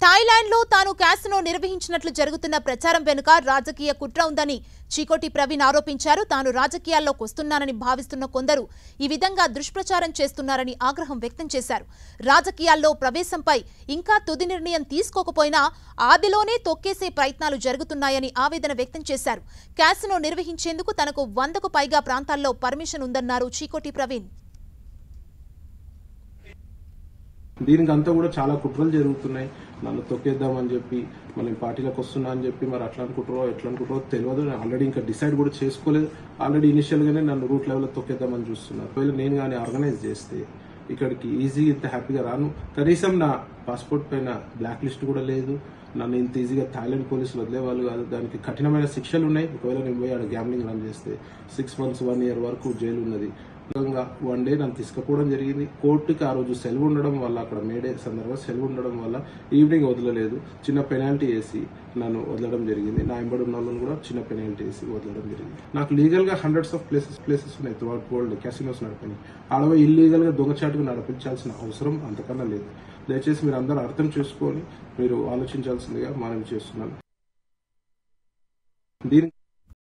Thailand లో తాను casino నిర్వహించినట్లు జరుగుతున్న ప్రచారం వెనుక రాజకీయ కుట్ర ఉందని చీకోటి ప్రవీణ్ ఆరోపించారు తాను రాజకీయాల్లోకి వస్తున్నానని భావిస్తున్న కొందరు ఈ విధంగా దుష్ప్రచారం చేస్తున్నారని ఆగ్రహం వ్యక్తం చేశారు రాజకీయాల్లో ప్రవేశంపై ఇంకా తుది నిర్ణయం తీసుకోకపోయినా ఆదిలోనే తొక్కేసే ప్రయత్నాలు జరుగుతున్నాయని ఆవేదన వ్యక్తం చేశారు క్యాసినో నిర్వహించేందుకు తనకు వందకు పైగా ప్రాంతాల్లో పర్మిషన్ ఉందన్నారు చీకోటి ప్రవీణ్ దీనికి అంతా కూడా చాలా కుట్రలు జరుగుతున్నాయి నన్ను తొక్కేద్దామని చెప్పి మళ్ళీ పార్టీలకు వస్తున్నా అని చెప్పి మరి అట్లా అనుకుంటారో ఎట్లా అనుకుంటారో తెలియదు నేను ఆల్రెడీ ఇంకా డిసైడ్ కూడా చేసుకోలేదు ఆల్రెడీ ఇనిషియల్ గానే నన్ను రూట్ లెవెల్లో తొక్కేద్దామని చూస్తున్నారు ఒకవేళ నేను కానీ ఆర్గనైజ్ చేస్తే ఇక్కడికి ఈజీ ఇంత హ్యాపీగా రాను కనీసం నా పాస్పోర్ట్ పైన బ్లాక్ లిస్ట్ కూడా లేదు నన్ను ఇంత ఈజీగా థాయిలాండ్ పోలీసులు వదిలేవాళ్ళు కాదు దానికి కఠినమైన శిక్షలు ఉన్నాయి ఒకవేళ నేను పోయి ఆడ గ్యామ్లింగ్ రన్ చేస్తే సిక్స్ మంత్స్ వన్ ఇయర్ వరకు జైలు ఉన్నది విధంగా వన్ డే నన్ను తీసుకుపోవడం జరిగింది కోర్టుకి ఆ రోజు సెలవు ఉండడం వల్ల అక్కడ మేడే సందర్భంగా సెలవు ఉండడం వల్ల ఈవినింగ్ వదలలేదు చిన్న పెనాల్టీ వేసి నన్ను వదలడం జరిగింది నా ఎంబడి ఉన్న వాళ్ళని కూడా చిన్న పెనాల్టీ వేసి వదలడం జరిగింది నాకు లీగల్ గా హండ్రెడ్స్ ఆఫ్ ప్లేసెస్ ప్లేసెస్ ఉన్నాయి త్రూఅవుట్ వరల్డ్ క్యాసినోస్ నడిపినాయి ఆడవ ఇల్లీగల్ గా దొంగచాటుగా నడిపించాల్సిన అవసరం అంతకన్నా లేదు దయచేసి మీరు అందరూ అర్థం చేసుకొని మీరు ఆలోచించాల్సిందిగా మనవి చేస్తున్నాను దీని